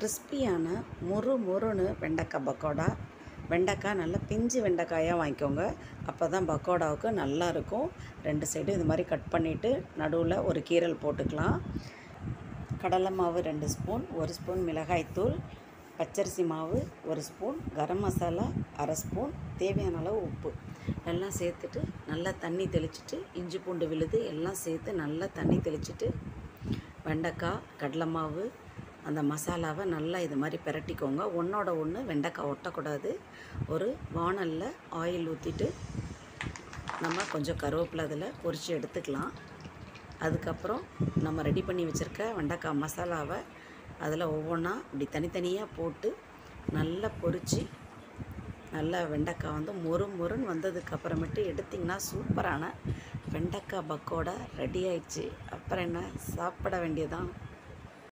கிறிஸ்பியான மொறு மொறுன்னு வெண்டைக்காய் பக்கோடா வெண்டைக்காய் நல்லா பிஞ்சு வெண்டைக்காயாக வாங்கிக்கோங்க அப்போ தான் பக்கோடாவுக்கு நல்லா இருக்கும் ரெண்டு சைடும் இது மாதிரி கட் பண்ணிவிட்டு நடுவில் ஒரு கீரல் போட்டுக்கலாம் கடலை மாவு ரெண்டு ஸ்பூன் ஒரு ஸ்பூன் மிளகாய்த்தூள் பச்சரிசி மாவு ஒரு ஸ்பூன் கரம் மசாலா அரை ஸ்பூன் தேவையான அளவு உப்பு எல்லாம் சேர்த்துட்டு நல்லா தண்ணி தெளிச்சிட்டு இஞ்சி பூண்டு விழுது எல்லாம் சேர்த்து நல்லா தண்ணி தெளிச்சிட்டு வெண்டைக்காய் கடலை மாவு அந்த மசாலாவை நல்லா இது மாதிரி பிரட்டிக்கோங்க ஒன்றோட ஒன்று வெண்டைக்காய் ஒட்டக்கூடாது ஒரு வாணலில் ஆயில் ஊற்றிட்டு நம்ம கொஞ்சம் கருவேப்பிலை அதில் பொரித்து எடுத்துக்கலாம் அதுக்கப்புறம் நம்ம ரெடி பண்ணி வச்சுருக்க வெண்டைக்காய் மசாலாவை அதில் ஒவ்வொன்றா இப்படி தனித்தனியாக போட்டு நல்லா பொரித்து நல்லா வெண்டைக்காய் வந்து மொறு மொறுன்னு வந்ததுக்கு அப்புறமேட்டு எடுத்திங்கன்னா சூப்பரான வெண்டைக்காய் பக்கோடா ரெடி ஆயிடுச்சு அப்புறம் என்ன சாப்பிட வேண்டியதான்